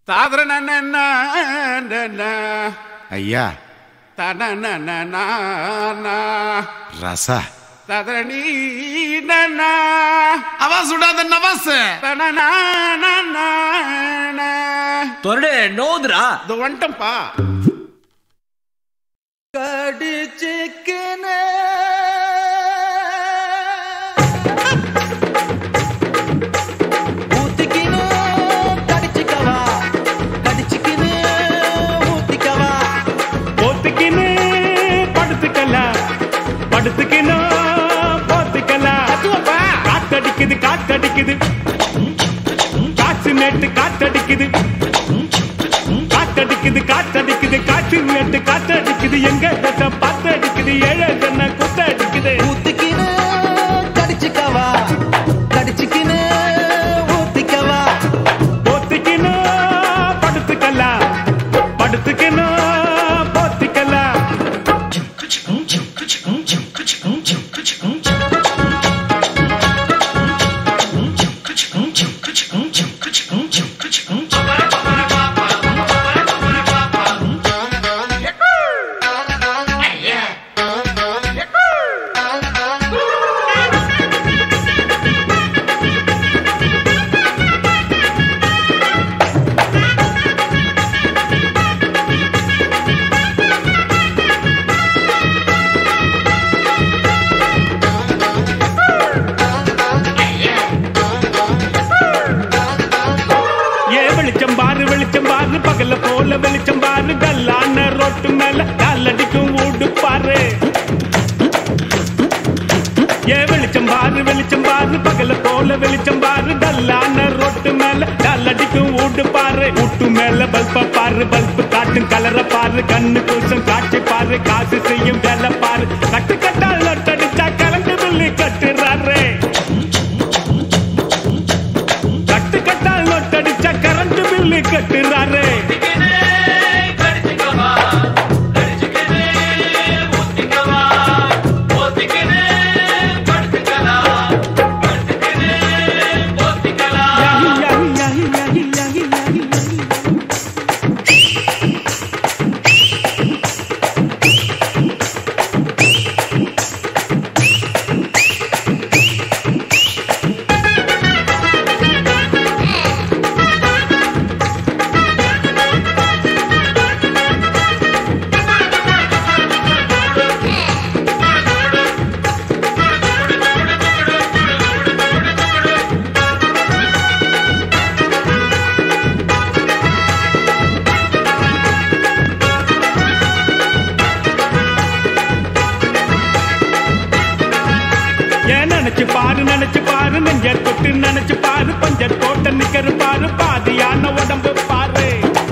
தாதர ஐயா தன ரச ததரணி அவா சுடாத நவாஸ் தொரடு நோதுரா இது வந்துட்டம்பா கடிச்சுக்கின ஊத்திக்கினு கடிச்சுக்கவா கடிச்சுக்கினு ஊத்திக்கவா போத்துக்கின்னு படுத்துக்கலாம் படுத்துக்கின்னு போத்துக்கலாம் காத்தடிக்குது காத்தடிக்குது காற்று மேட்டு காத்தடிக்குது காத்தடிக்குது காத்தடிக்குது காற்று மேட்டு காத்தடிக்குது எங்க தட்ட பாத்தடிக்குது ஏழை ஜன குத்தடிக்குது ஊத்திக்கினு கடிச்சுக்கவா கடிச்சுக்கினு ஊத்திக்கவா போத்துக்கின்னு படுத்துக்கலாம் படுத்துக்கின்னு போத்திக்கலாம் ஏ வெளிச்சம் பாரு வெளிச்சம் பாரு பகல போல வெளிச்சம் பாரு கல்லான ரோட்டு மேல காலடிக்கும் ஊடு பாரு ஏ வெளிச்சம் பாரு வெளிச்சம் பாரு பகல போல வெளிச்சம் பாரு டல்லான ரோட்டு மேல காலடிக்கும் ஊடு பாரு ஊட்டு மேல பல்ப பாரு பல்பு காட்டும் கலர பாரு கண்ணு கூசம் காட்சி பாரு காசு செய்யும் வேலை பாரு கட்டு கட்டால் நட்டடிச்சா கலந்து பில்லி கட்டுறாரு கட்டு கட்டால் நோட்டடிச்சா கரண்ட் பில்லு கட்டுறாரு யாஹி, யாஹி, யாஹி, யாஹி, யாஹி, யாஹி, யாஹி. ஏன் நினைச்சு பாரு நினைச்சு பாரு நெஞ்ச தொட்டு நினைச்சு பாரு பஞ்ச தோட்ட நிக்கிற பாரு பாதியான உடம்பு பாரு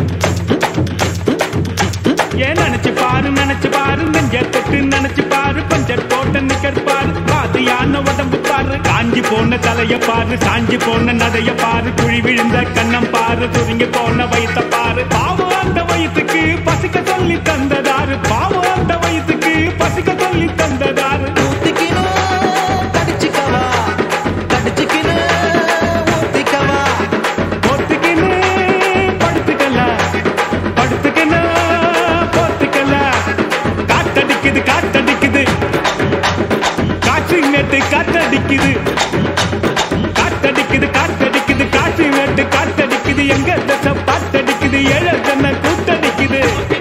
ஏன் நினைச்சு பாரு நினைச்சு பாரு நெஞ்ச தொட்டு நினைச்சு பாரு பஞ்ச தோட்ட நிக்கிற பாரு பாதியான உடம்பு பாரு காஞ்சி போன தலைய பாரு சாஞ்சி போன நதைய பாரு குழி விழுந்த கண்ணம் பாரு துருங்கி போன வயித்த பாரு பாவம் அந்த வயிற்றுக்கு பசிக்க சொல்லி தந்ததாரு பாவம் அந்த வயிற்றுக்கு பசிக்க சொல்லி தந்ததாரு ஊத்திக்கினு கடிச்சுக்கவா கடிச்சுக்கினு ஊத்திக்கவா போத்துக்கின்னு படுத்துக்கலாம் படுத்துக்கின்னு போத்துக்கலாம் காத்தடிக்குது காத்தடிக்குது காற்று மேட்டு காத்தடிக்குது காத்தடிக்குது காத்தடிக்குது காற்று மேட்டு காத்தடிக்குது எங்க தசை பாத்தடிக்குது ஏழை ஜன கூத்தடிக்குது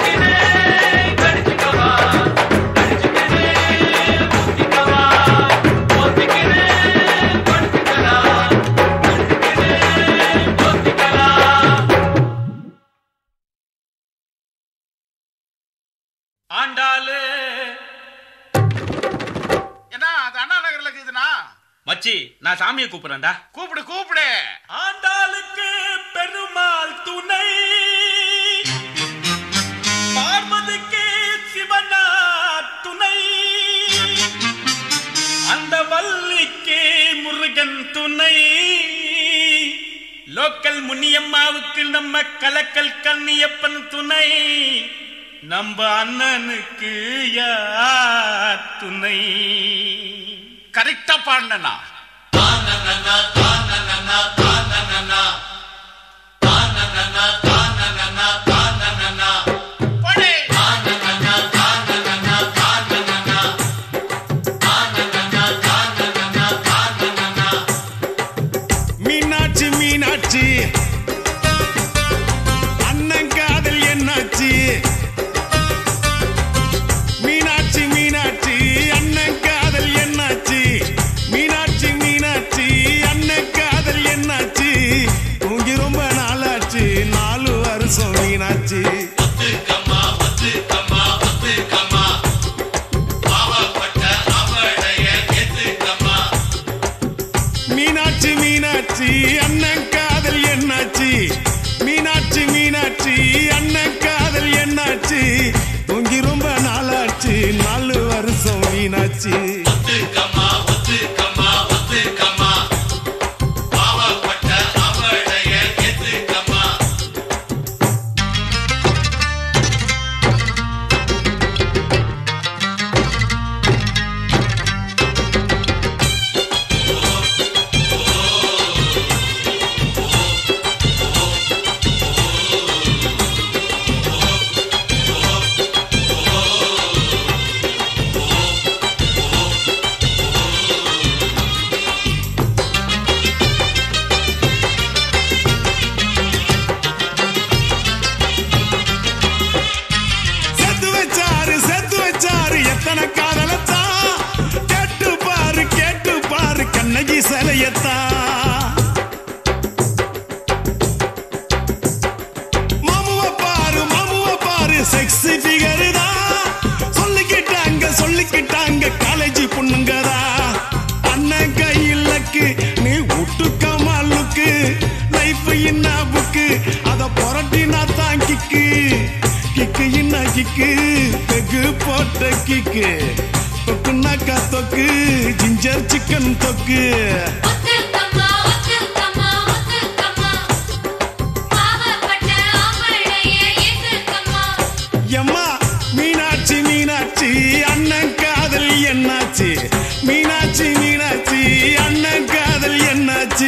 ஆண்டாளு என்ன அது அண்ணா நகர்ல இருக்குதுண்ணா மச்சி நான் சாமியை கூப்பிடுறேன்டா கூப்பிடு கூப்பிடு ஆண்டாளுக்கு பெருமாள் துணை பார்வதிக்கு சிவனா துணை அந்த வள்ளிக்கு முருகன் துணை லோக்கல் முனியம்மாவுக்கு நம்ம கலக்கல் கன்னியப்பன் துணை நம்ம அண்ணனுக்கு யார் துணை கரெக்டா பாடினா தானனனா தானனனா தானனனா தானனனா தானனனா போடு. மீனாட்சி மீனாட்சி அண்ணன் காதல் என்னாச்சு மீனாட்சி மீனாட்சி அண்ணன் காதல் என்னாச்சு மீனாட்சி மீனாட்சி அண்ணன் காதல் என்னாச்சு தூங்கி ரொம்ப நாளாச்சு நாலு வருஷம் மீனாட்சி மீனாட்சி மீனாட்சி அண்ணன் காதல் என்னாச்சு மீனாட்சி மீனாட்சி அண்ணன் காதல் என்னாச்சு தூங்கி ரொம்ப நாளாச்சு நாலு வருஷம் மீனாட்சி செத்து வச்சாரு செத்து வச்சாரு எத்தனை காதலத்தான் கேட்டு பாரு கேட்டு பாரு கண்ணகி சிலையத்தான் மாமுவ பாரு மாமுவ பாரு செக்ஸி ஃபிகர் தான் சொல்லிக்கிட்டாங்க சொல்லிக்கிட்டாங்க காலேஜ் பொண்ணுங்கதா அண்ணன் கையிலக்கு நீ விட்டுக்கமா லுக்கு லைஃப் என்ன புக்கு அத புரட்டினா தான் கிக்கு கிக்கு என்ன கிக்கு பெகு போட்ட கிக்கு தொக்குனாக்கா தொக்கு ஜிஞ்சர் சிக்கன் தொக்கு ஒத்துக்கம்மா ஒத்துக்கம்மா ஒத்துக்கம்மா பாவப்பட்ட ஆம்பளைய ஏத்துக்கம்மா எம்மா மீனாட்சி மீனாட்சி அண்ணன் காதல் என்னாச்சு மீனாட்சி மீனாட்சி அண்ணன் காதல் என்னாச்சு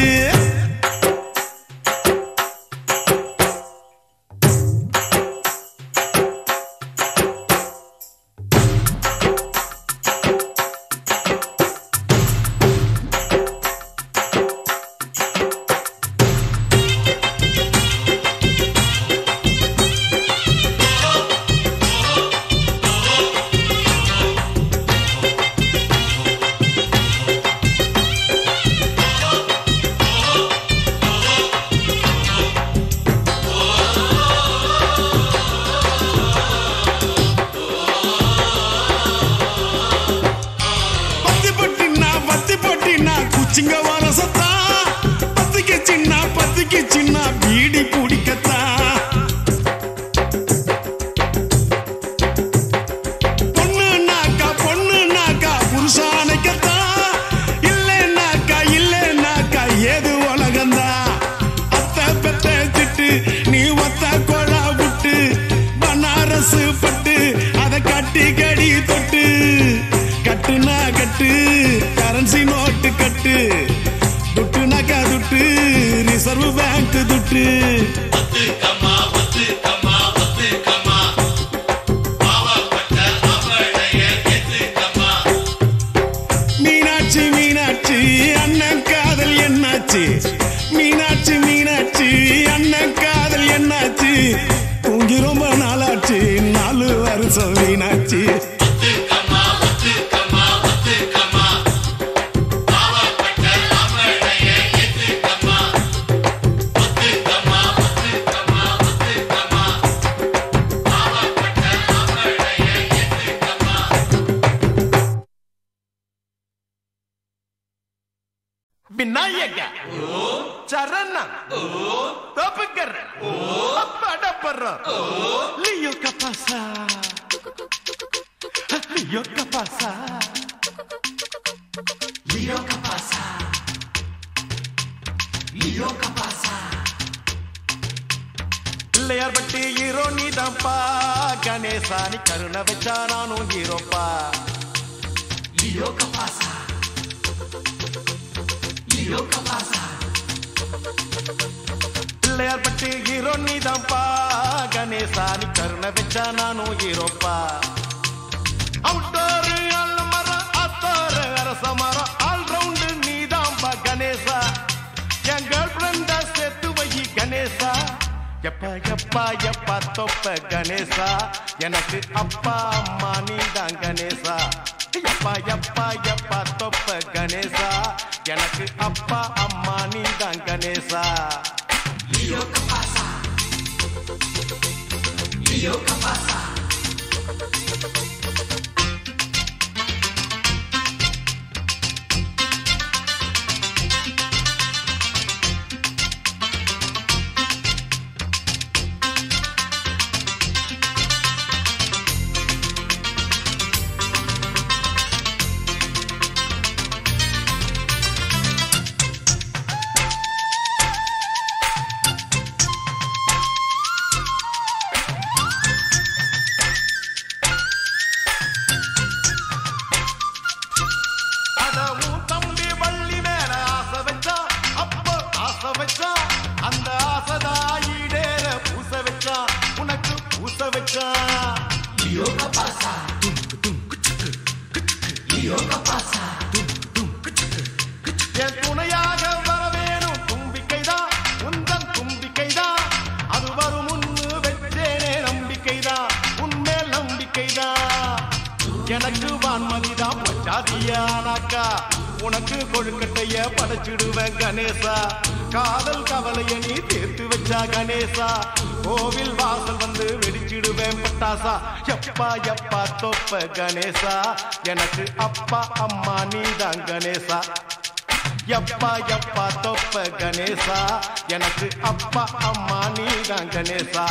பத்தி பட்டினா பத்தி பட்டினா குச்சிங்க வர சத்தா பத்திக்கு சின்ன பத்திக்கு சின்ன பீடி குடிக்கத்தா பொண்ணு நாக்கா பொண்ணு நாக்கா புருஷானைக்கத்தா இல்லைன்னாக்கா இல்லைன்னாக்கா ஏது உலகந்தா அத்தை பெத்த திட்டு நீ ஒத்த கொழா விட்டு பனாரசு பட்டு அதை கட்டி கடி தொட்டு கட்டுனா கட்டு கரன்சி நோட்டு கட்டு துட்டுனாக்கா துட்டு ரிசர்வ் பேங்க் துட்டு மீனாட்சி மீனாட்சி அண்ணன் காதல் என்னாச்சு மீனாட்சி மீனாட்சி அண்ணன் காதல் என்னாச்சு தூங்கி ரொம்ப நாளாச்சு நாலு வருஷம் மீனாட்சி விநாயக சரண தப்புக்கர் படப்பற லியோ கபாசா லியோ கபாசா லியோ கபாசா லியோ கபாசா பிள்ளையார் பட்டி ஹீரோ நீதான்ப்பா கணேசா நீ கருணை வச்சா நானும் ஹீரோப்பா லியோ கபாசா லியோ கபாசா பிள்ளையார் பட்டி ஹீரோ நீதான்ப்பா கணேசா நீ கருணை வச்சா நானும் ஹீரோப்பா அவுட்டோரு அல்மர அத்தோரு அரச மரம் ஆல் ரவுண்டு நீதாம்பா கணேசா என் கேர்ள் ஃப்ரெண்ட சேர்த்து வை கணேசா எப்பா எப்பா எப்பா தொப்ப கணேசா எனக்கு அப்பா அம்மா நீதான் கணேசா எப்பா எப்பா எப்பா தொப்ப கணேசா எனக்கு அப்பா அம்மா நீதான் கணேசா அட உன் தம்பி வள்ளி மேல ஆசை வச்சா அப்போ ஆசை வச்சா அந்த ஆசைதா ஈடேற பூச வச்சா உனக்கு பூச வச்சா என் துணையாக வர வேணும் தும்பிக்கைதான் உந்தன் தும்பிக்கைதான் அது வரும் முன்னு வச்சேனே நம்பிக்கைதான் உன்மேல் நம்பிக்கைதான் எனக்கு வான்மதிதான் பச்சாதியானாக்கா உனக்கு கொழுக்கட்டைய படைச்சிடுவேன் கணேசா காதல் கவலைய நீ தீர்த்து வச்சா கணேசா கோவில் வாசல் வந்து வெடிச்சிடுவேன் பட்டாசா எப்பா எப்பா தொப்ப கணேசா எனக்கு அப்பா அம்மா நீதான் கணேசா எப்பா எப்பா தொப்ப கணேசா எனக்கு அப்பா அம்மா நீதான் கணேசா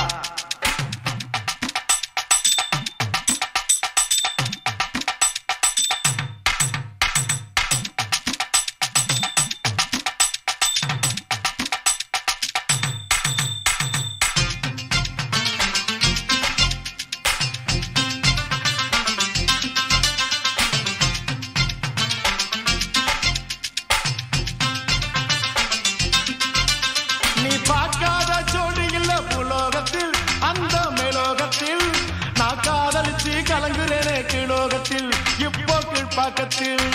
நீ பார்க்காத ஜோடி இல்ல புலோகத்தில் அந்த மேலோகத்தில் நான் காதலிச்சு கலங்குறேனே கீழோகத்தில் இப்போ கீழ்ப்பாக்கத்தில்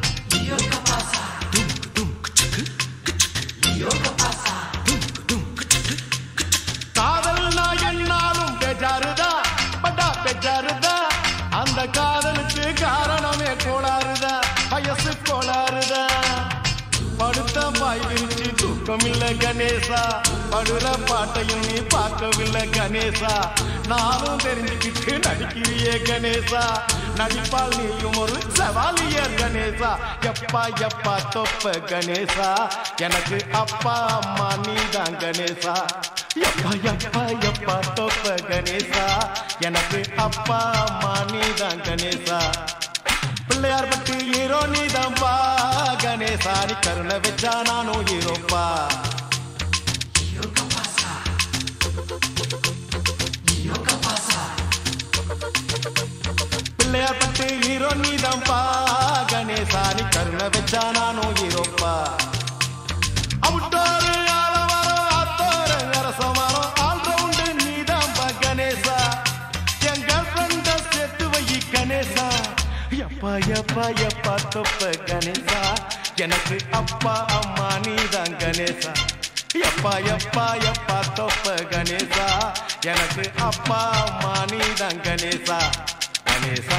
காதல் நான் என்னாலும் பெஜாருதா பட்டா பெஜாருதா அந்த காதலுக்கு காரணமே கோளாறுதா வயசு கோளாறுதா படுத்த பாய் விரிச்சு தூக்கமில்ல கணேசா படுற பாட்டையும் நீ பார்க்கவில்லை கணேசா நானும் தெரிஞ்சுக்கிட்டு நடிக்கிறியே கணேசா நடிப்பால் நீயும் ஒரு சவாலியர் கணேசா எப்பா எப்பா தொப்ப கணேசா எனக்கு அப்பா அம்மா நீதான் கணேசா எப்பா எப்பா எப்பா தொப்ப கணேசா எனக்கு அப்பா அம்மா நீதான் கணேசா பிள்ளையார் பட்டு ஹீரோ நீதான்பா கணேசா நீ கருணை வச்சா நானும் ஹீரோப்பா பிள்ளையார் பட்டு ஹீரோ நீதான்பா கணேசா நீ கருணை வச்சா நானும் ஹீரோப்பா அவுட்டோரு ஆலமரம் அத்தோரு அரசமரம் ஆல் ரவுண்டு நீதான்பா கணேசா என் கேர்ள் ஃப்ரெண்ட சேர்த்து வை கணேசா எப்பா எப்பா எப்பா தொப்ப கணேசா எனக்கு அப்பா அம்மா நீதான் கணேசா எப்பா எப்பா எப்பா தொப்ப கணேசா எனக்கு அப்பா அம்மா நீதான் கணேசா கணேசா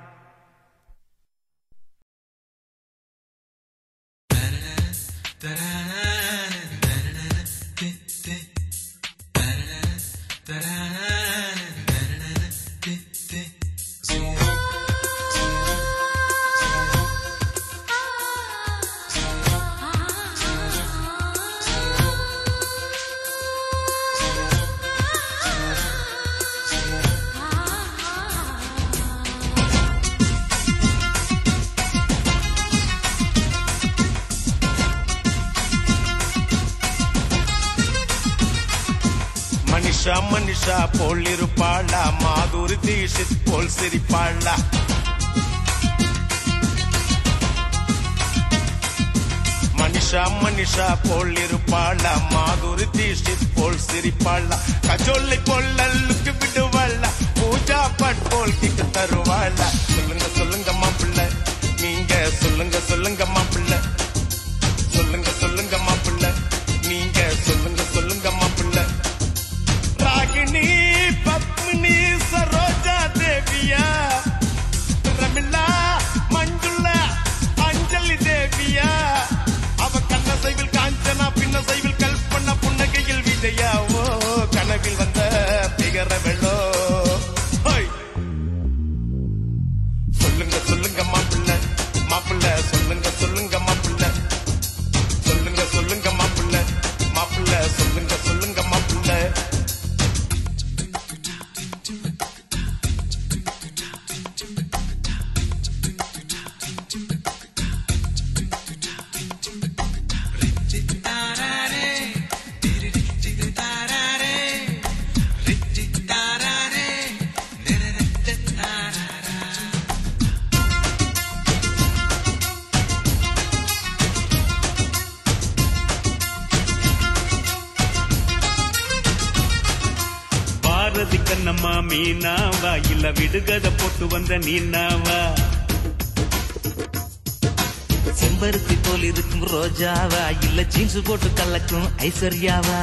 மனிஷா மனிஷா போல் இருப்பாளா மாதுரி தீஷித் போல் சிரிப்பாளா மனிஷா மனிஷா மனிஷா போல் இருப்பாளா மாதுரி தீஷித் போல் சிரிப்பாளா கஜோலை போல் அல்லுக்கு விடுவாளா பூஜா பட் போல் கிக்கு தருவாளா சொல்லுங்க சொல்லுங்க மாப்பிள்ள நீங்க சொல்லுங்க சொல்லுங்க மாப்பிள்ள சொல்லுங்க சொல்லுங்க மாப்பிள்ள நீங்க சொல்லுங்க சொல்லுங்க மாப்பிள்ள ராகினி பத்மினி சரோஜா தேவியா ரமிளா மஞ்சுளா அஞ்சலி தேவியா அவ கண்ண சைவில் காஞ்சனா பின்ன சைவில் கல்பனா புன்னகையில் விஜயாவோ கனவில் வந்த பிகர வெள்ளோ ஹோய். சொல்லுங்க சொல்லுங்க மாப்பிள்ள மாப்பிள்ள சொல்லுங்க சொல்லுங்க மாப்பிள்ள சொல்லுங்க சொல்லுங்க மாப்பிள்ள மாப்பிள்ள சொல்லுங்க சொல்லுங்க மாப்பிள்ள பாரதி கண்ணம்மா மீனாவா இல்ல விடுகதை போட்டு வந்த நீனாவா செம்பருத்தி போல் இருக்கும் ரோஜாவா இல்ல ஜீன்ஸ் போட்டு கலக்கும் ஐஸ்வர்யாவா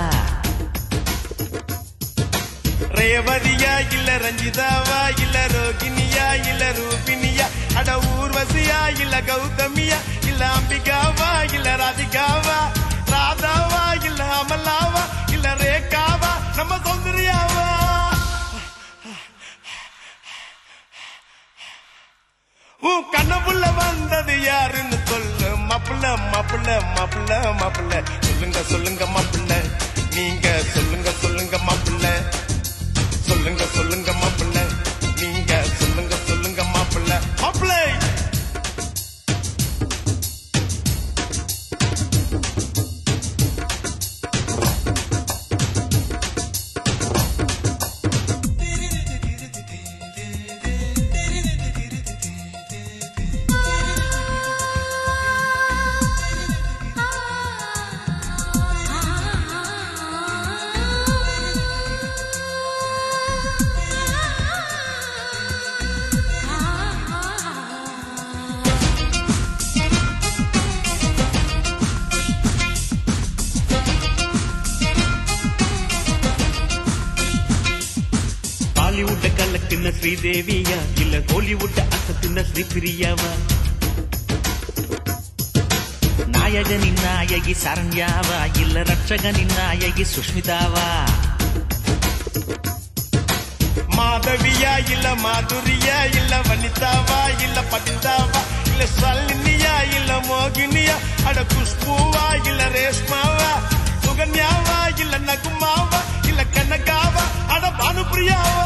ரேவதியா இல்ல ரஞ்சிதாவா இல்ல ரோகிணியா இல்ல ரூபினியா அட ஊர்வசியா இல்ல கௌதமியா இல்ல அம்பிகாவா இல்ல ராதிகாவா ராதாவா இல்ல அமலாவா இல்ல ரேகாவா நம்ம சௌந்தர்யாவா உன் கண்ணப்புள்ள வந்தது யாருன்னு சொல்லு மாப்பிள்ள மாப்பிள்ள மாப்பிள்ள மாப்பிள்ள சொல்லுங்க சொல்லுங்க மாப்பிள்ள நீங்க சொல்லுங்க சொல்லுங்க மாப்பிள்ள சொல்லுங்க சொல்லுங்க மாப்பிள்ள நீங்க சொல்லுங்க சொல்லுங்க மாப்பிள்ள மாப்பிள்ள பாலிவுட்ட கலக்குன ஸ்ரீதேவியா இல்ல ஹாலிவுட்ட அசத்துன ஸ்ரீபிரியாவா நாயகனின் நாயகி சரண்யாவா இல்ல ரட்சகனின் நாயகி சுஷ்மிதாவா மாதவியா இல்ல மாதுரியா இல்ல வனிதாவா இல்ல பபிதாவா இல்ல சல்லினியா இல்ல மோகினியா அட குஷ்பூவா இல்ல ரேஷ்மாவா சுகன்யாவா இல்ல நகுமாவா இல்ல கனகாவா அட பானுப்பிரியாவா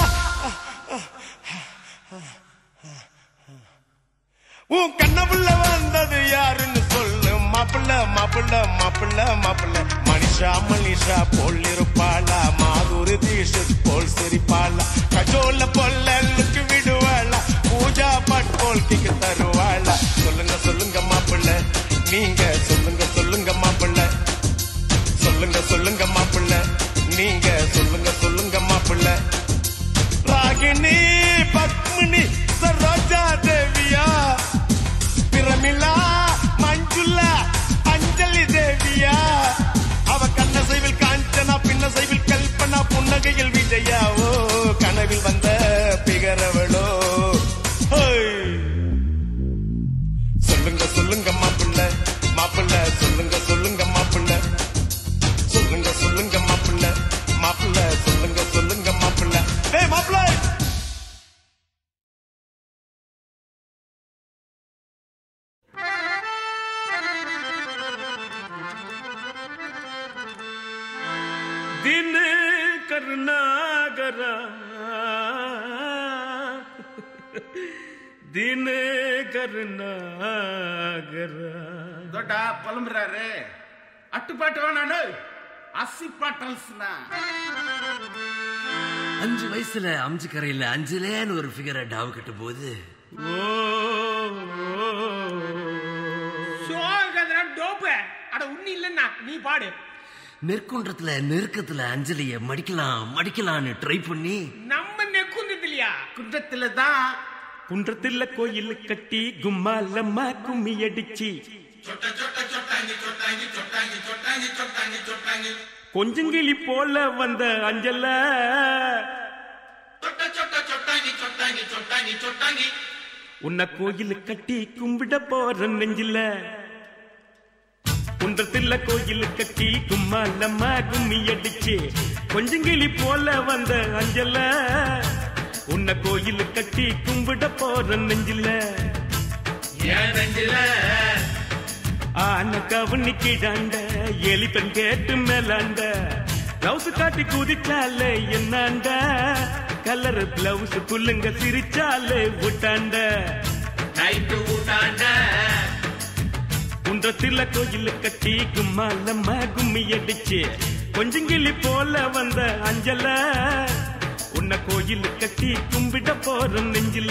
உன் கண்ணப்புள்ள வந்தது யாருன்னு சொல்லு மாப்பிள்ள மாப்பிள்ள மாப்பிள்ள மாப்பிள்ள மனிஷா மனிஷா போல் இருப்பாளா மாதுரி தீஷத் போல் சிரிப்பாளா கஜோல பொல்லலுக்கு விடுவாளா பூஜா பட் போல் கிக்கு தருவாளா சொல்லுங்க சொல்லுங்க மாப்பிள்ள நீங்க சொல்லுங்க சொல்லுங்க மாப்பிள்ள சொல்லுங்க சொல்லுங்க மாப்பிள்ள நீங்க சொல்லுங்க சொல்லுங்க மாப்பிள்ள ராகினி பத்மினி சரோஜா தேவியா பிரமிளா மஞ்சுளா அஞ்சலி தேவியா அவ கண்ண சைவில் காஞ்சனா பின்ன சைவில் கல்பனா புன்னகையில் விஜயாவோ கனவில் வந்த பிகரவளோ ஹோய். சொல்லுங்க சொல்லுங்க மாப்பிள்ள மாப்பிள்ள சொல்லுங்க சொல்லுங்க மாப்பிள்ள சொல்லுங்க சொல்லுங்க மாப்பிள்ள மாப்பிள்ள சொல்லுங்க சொல்லுங்க மாப்பிள்ள ஏய் மாப்பிள்ள दिन கருணாகரா दिन கருணாகரா ದೊಡ್ಡ ಪಲಂಬ್ರಾರೆ ಅಟ್ಟುಪಾಟು ನಾನು அசி பாட்டல்ஸ்னா அஞ்சு வயசுல அம்ஜி கரையில அஞ்சுலேன்னு ஒரு ஃபிகரை டாவு கட்டும் போது ஓ சோகதுரா டோப்பு அட உண்ணி இல்லன்னா நீ பாடு நெற்குன்றத்துல நெருக்கத்துல அஞ்சலிய மடிக்கலாம் மடிக்கலாம்னு ட்ரை பண்ணி நம்ம நெக்குந்தது இல்லையா குன்றத்துல தான் குன்றத்துல கோயில் கட்டி கும்மாலம்மா கும்மி அடிச்சு கொஞ்சங்கிளி போல வந்த அஞ்சல உன்னை கோயில் கட்டி கும்பிட போற நெஞ்சில குன்றத்துல கோயில் கட்டி கும்மாலம்மா கும்மி அடிச்சு கொஞ்சங்கிளி போல வந்த அஞ்சல உன்னை கோயில் கட்டி கும்பிட போற நெஞ்சில ஏன் நெஞ்சில ஆன கவனி கிடாண்ட எலிப்பன் கேட்டு மேலாண்ட பிளவுஸ் காட்டி குதிச்சாலே என்னாண்ட கலர் பிளவுஸ் புல்லுங்க சிரிச்சாலே விட்டாண்ட நைட்டு ஊட்டாண்ட குன்றத்துல கோயில் கட்டி கும்மாலம்மா கும்மி அடிச்சு கொஞ்சங்கிளி போல வந்த அஞ்சல உன்னை கோயில் கட்டி கும்பிட போற நெஞ்சில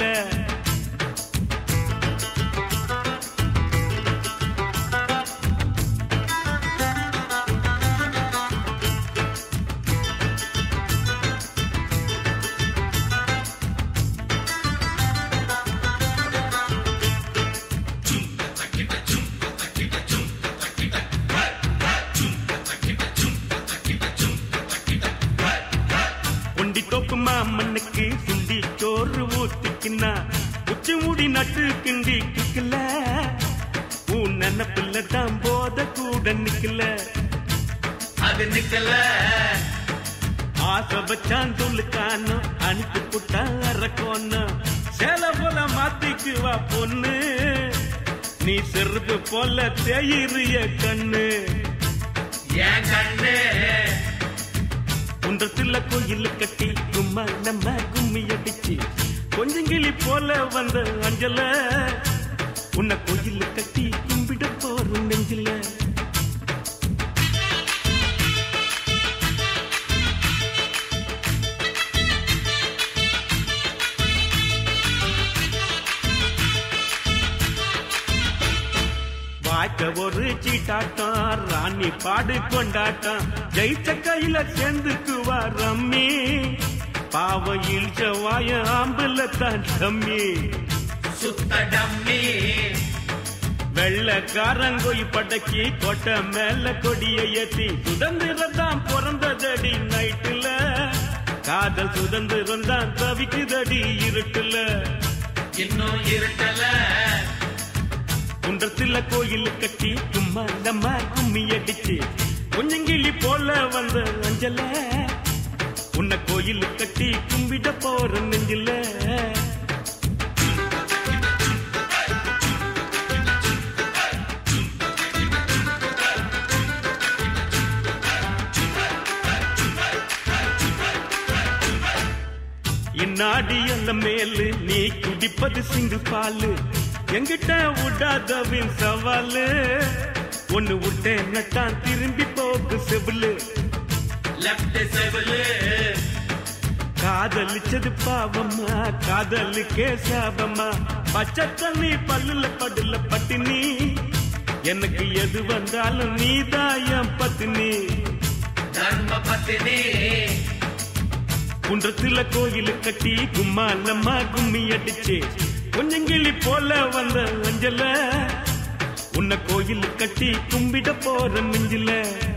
ஒண்டி தோப்பு மாமண்ணுக்கு சுண்டி சோறு ஊத்திக்கினா உச்சி மூடி நட்டு கிண்டி கிக்கல உன் நினப்புல தான் போத கூட நிக்கல அது நிக்கல ஆசை வச்சான் துளுக்கானோ அனுப்பி புட்டா அரக்கோன்னு சேல போல மாத்திக்குவா பொண்ணு நீ செருப்பு போல தேயிறிய கண்ணு ஏன் கண்ணு குன்றத்துல கோயில் கட்டி கும்மா நம்ம கும்மி அடிச்சு கொஞ்சங்கிளி போல வந்த அஞ்சல உன்னை கோயில் கட்டி கும்பிட போற நெஞ்சில வாய்க்க ஒரு சீட்டாட்டம் ராணி பாடு கொண்டாட்டம் ஜெயிச்ச கையில சேர்ந்துக்குவா ரம்மி பாவ இழிச்ச வாய ஆம்புல தான் கம்மி சுத்த டம்மி வெள்ளக்காரங்கோய் படக்கி கொட்ட மேல கொடிய ஏத்தி சுதந்திரம் தான் பிறந்ததடி நைட்டுல காதல் சுதந்திரம் தான் தவிக்குதடி இருட்டுல இன்னும் இருட்டல குன்றத்துல கோயில் கட்டி சும்மா நம்ம கும்மி அடிச்சு கொஞ்சங்கிளி போல வந்த அஞ்சல உன்னை கோயில் கட்டி கும்பிட போற நெஞ்சில இந்நாடி அல்ல மேலு நீ குடிப்பது சிங்கு பாலு எங்கிட்ட விடாதவின் சவாலு ஒன்னு விட்டேன் தான் திரும்பி போகு செவிலு லெப்ட் செவலு காதலிச்சது பாவம்மா காதலுக்கே சாபம்மா பச்சை தண்ணி பல்லுல படுல பட்டினி எனக்கு எது வந்தாலும் நீதான் என் பத்தினி தர்ம பத்தினி குன்றத்துல கோயில் கட்டி கும்மாலம்மா கும்மி அடிச்சு கொஞ்சங்கிளி போல வந்த அஞ்சல உன்னை கோயில் கட்டி கும்பிட போற நெஞ்சில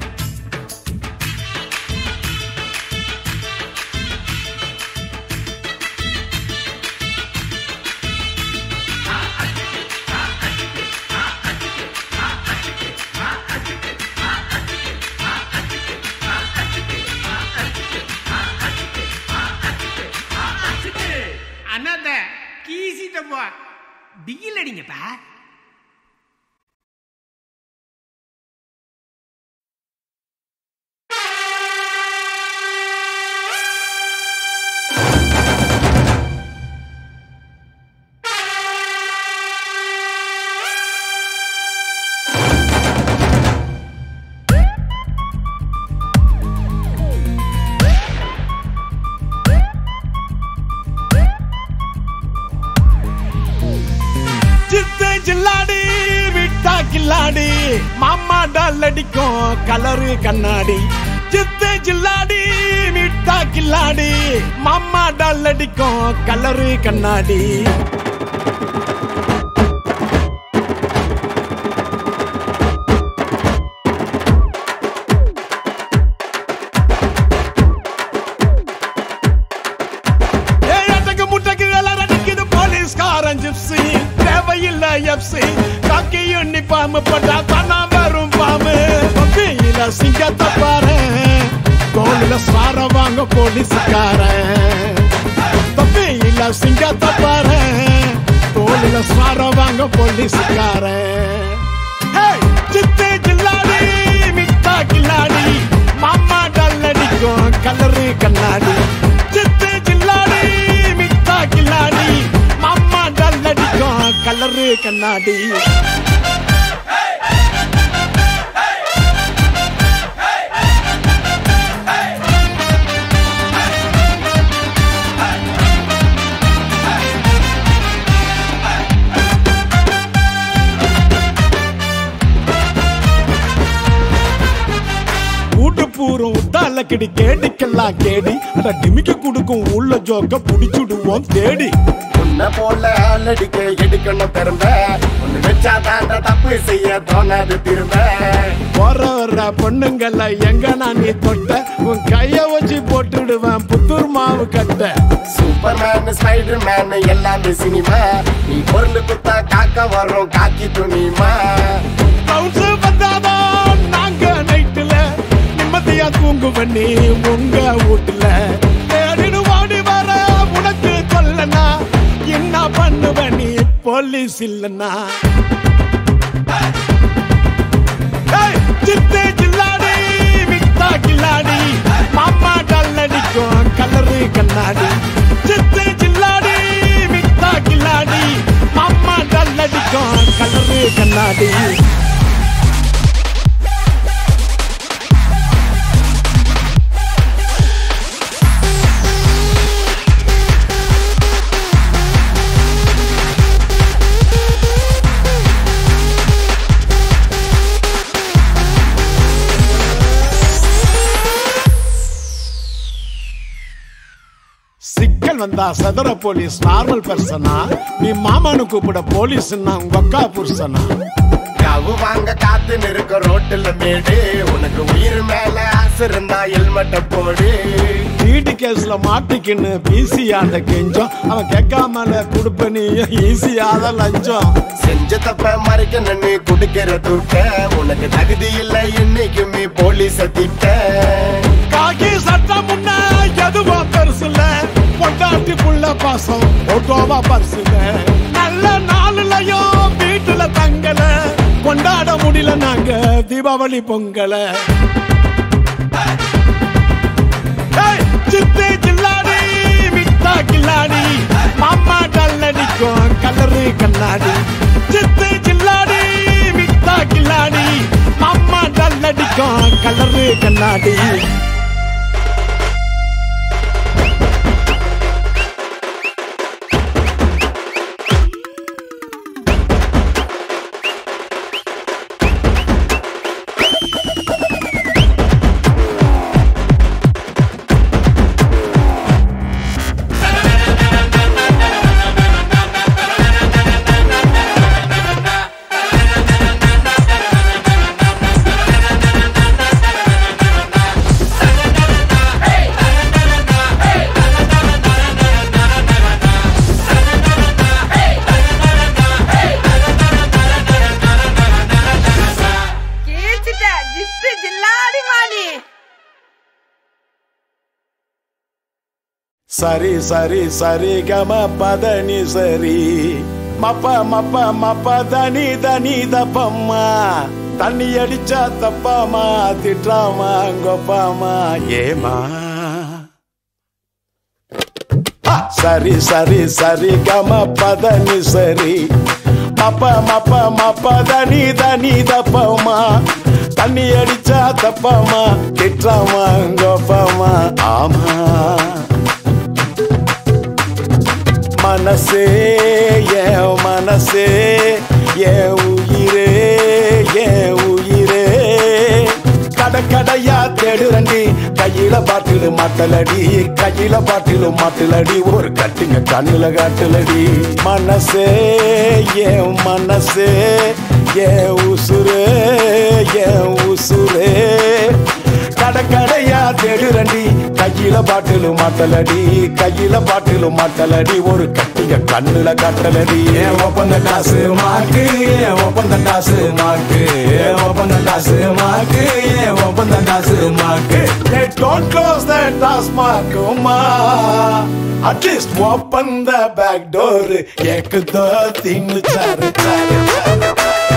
அண்ணாத்த கீசிட்டப்பா பிகில் அடிங்கப்பா சித்தை ஜில்லாடி விட்டா கில்லாடி மா மாமா டால் அடிக்கும் கலரு கண்ணாடி சித்து ஜில்லாடி மிட்டா கில்லாடி மாமா டால் அடிக்கும் கலரு கண்ணாடி ஏய், அடக்கு முட்டைக்கு எல்லாம் அடிக்குது போலீஸ்காரன் ஜிப்ஸி தேவையில்ல எப்சி காக்கி யூனிஃபார்ம் போட்டா தானா வரும் பாம்பு பப்பியில சிங்கத்தை பாரு தோளில சார வாங்க போலீஸ்காரன் பப்பியில சிங்கத்தை பாரு தோளில சார வாங்க போலீஸ்காரன் ஹேய், சித்து ஜில்லாடி மிட்டா கில்லாடி மாமா டல் அடிக்கும் கலரு கண்ணாடி சித்து ஜில்லாடி மிட்டா கில்லாடி மாமா டல் அடிக்கும் கலரு கண்ணாடி கூட்டு பூரம் உத்தால கிடி கேடிக்கெல்லாம் கேடி அட டிமிக்க குடுக்கும் உள்ள ஜோக்க புடிச்சுடுவோம் தேடி உன்னை போல ஆளடிக்க எடுக்கணும் திரும்ப ஒண்ணு வச்சா தாண்ட தப்பு செய்ய தோணாது திரும்ப போற வர்ற பொண்ணுங்கள எங்க நான் நீ தொட்ட உன் கைய வச்சு போட்டுடுவேன் புத்தூர் மாவு கட்ட சூப்பர் மேன் ஸ்பைடர் மேன் எல்லாமே சினிமா நீ பொருள் குத்தா காக்க வரும் காக்கி துணிமா கவுன்ஸ் வந்தாதான் நாங்க நைட்டுல நிம்மதியா தூங்குவன் நீ உங்க வீட்டுல தேடிடு ஓடி வர உனக்கு சொல்லனா என்ன பண்ணுவ நீ போலீஸ் இல்லனா ஏய், சித்து கில்லாடி மிட்டா கில்லாடி மாமா டல்லடிக்கும் கலரு கண்ணாடி சித்து கில்லாடி மிட்டா கில்லாடி மாமா டல்லடிக்கும் கலரு கண்ணாடி சிக்கல் வந்தா சதுர போலீஸ் நார்மல் பர்சனா நீ மாமானு கூப்பிட போலீஸ் உங்க அக்கா புருஷனா கவு வாங்க காத்து நிற்க ரோட்டுல மேடு உனக்கு உயிர் மேல ஆசை இருந்தா ஹெல்மெட்ட போடு வீட்டு கேஸ்ல மாட்டிக்கின்னு பிசி ஆண்ட கெஞ்சம் அவன் கேட்காமல கொடுப்ப நீ ஈஸியாத லஞ்சம் செஞ்ச தப்ப மறைக்க நின்னு குடுக்கிற தூட்ட உனக்கு தகுதி இல்ல என்னைக்குமே போலீஸ திட்ட காக்கி சட்டம் முன்ன எதுவோ பெருசுல பொண்டாட்டி புள்ள பாசம் ஓட்டோவா பரிசுல நல்ல நாளுலயும் வீட்டுல தங்கல கொண்டாட முடியல நாங்க தீபாவளி பொங்கல ஏய், சித்து கில்லாடி மிட்டா கில்லாடி மாமா டல்லடிக்கும் கலரு கண்ணாடி சித்து கில்லாடி மிட்டா கில்லாடி மாமா டல்லடிக்கும் கலரு கண்ணாடி கேச்சிட்ட ஜித்து ஜில்லாடி மாணி சரி சரி சரி கம பதனி சரி மப்ப மப்ப மப்ப தனி தனி தப்பம்மா தண்ணி அடிச்சா தப்பாமா திட்டாமா கொப்பாமா ஏமா ஆ, சரி சரி சரி கம பதனி சரி மப்ப மப்ப மப்ப தனி தனி தப்பமா தண்ணி அடிச்சா தப்பாமா திட்டாமா கொப்பாமா ஆமா மனசே என் மனசே என் உயிரே என் உயிரே கையில பாட்டிலு மாட்டலடி கையில பாட்டிலு மாட்டலடி ஒரு கட்டிங்க கண்ணுல காட்டுலடி மனசே ஏன் மனசே ஏன் உசுரே ஏன் உசுரே கடற்கடையா தேடுறண்டி கையில பாட்டிலு மாட்டலடி கையில பாட்டிலு மாட்டலடி ஒரு கட்டிங்க கண்ணுல காட்டலடி ஏன் ஒப்பந்த காசு மாக்கு ஏன் ஒப்பந்த காசு மாக்கு ஏன் ஒப்பந்த காசு மாக்கு ஏன் ஒப்பந்த காசு மாக்கு Hey, don't close that taskmark, ma. At least open the back door. एक दो तीन चार चार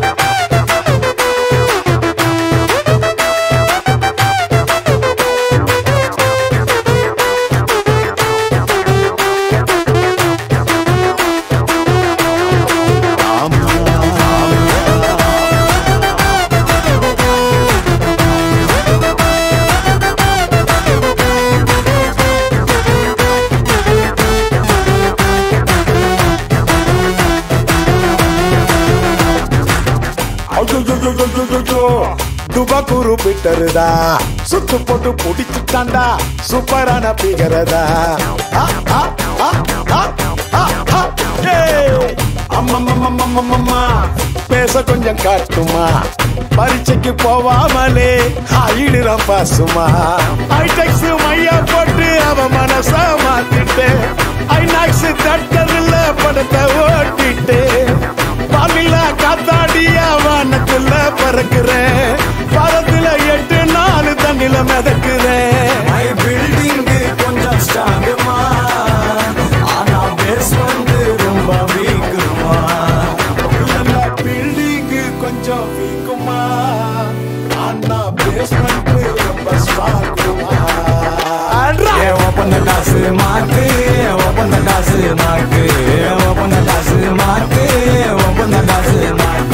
துபகுரு பிட்டருதா சுத்து போட்டு புடிச்சுட்டாண்டா சூப்பரான பிகரதா ஆ, ஆ, ஆ, ஆ, ஆ, ஆ. ஏய்! அம்மம்மம்மம்மம்மம்மம்மா. பேச கொஞ்சம் காட்டுமா பரீட்சைக்கு போவாமலே ஆயிடுறான் பாசுமா ஐடெக்ஸ் மையா போட்டு அவ மனச மாத்திட்டு ஐநாக்ஸ் தட்டதுல படத்தை ஓட்டிட்டு பாலில காத்தாடியா வானத்துல பறக்குறேன் பரத்துல எட்டு நாலு தண்ணில மிதக்குறேன் பில்டிங் கொஞ்சம் ஸ்ட்ராங்குமா ஆனா பேஸ் வந்து ரொம்ப வீக்குமா பில்டிங் கொஞ்சம் வீக்குமா ஆனா பேஸ்மெண்ட் ரொம்ப ஸ்ட்ராங்குமா ஒப்பந்த காசு மாக்கு ஒப்பந்த காசு மாக்கு ஒப்பந்த காசு மாக்கு ஒப்பந்த காசு மாக்கு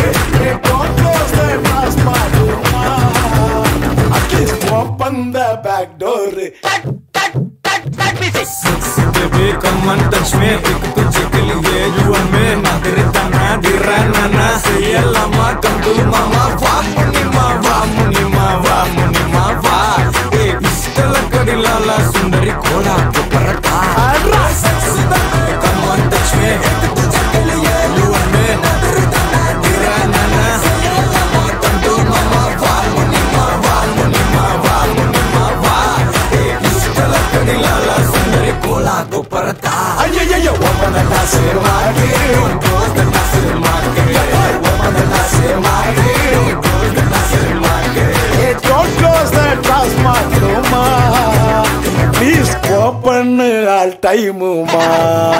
Open the back door. Baby, come and touch me. एक तुझे के लिए you and me. ना तेरे तना दिरा ना ना say lama come to mama. Va muni ma, va muni ma, va muni ma, va. ए पिस्टल कड़ी लाला सुंदरी घोड़ा को paratha. Come and touch me. एक तुझे के लिए you and me. ना तेरे तना दिरा ना ना say lama come to mama. Va muni ma, va muni ma, va muni ma, va. ए पिस्टल कड़ी लाला सुंदरी घोड़ा को पराठा. ஐயையையோ, open the காசு மாக்கு. Close the காசு மாக்கு. Open the காசு மாக்கு. Close the காசு மாக்கு. Hey, don't close the taskmark, ma. Please open all time, ma.